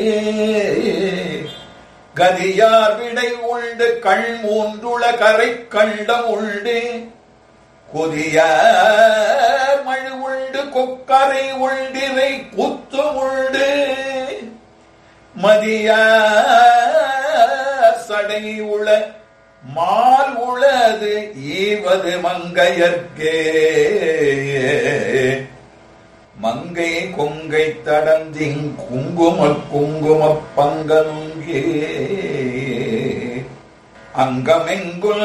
கதியார் விடை உண்டு கண் மூன்றுள கரை கண்டம் உண்டு கொதிய மழு உண்டு கொக்கரை உண்டிரை குத்து உண்டு மதிய சடை உள மால் உளது ஈவது மங்கையர்க்கே மங்கை கொங்கை தடந்திங் குங்கும குங்கும பங்கனுங்கே அங்கமெங்குல்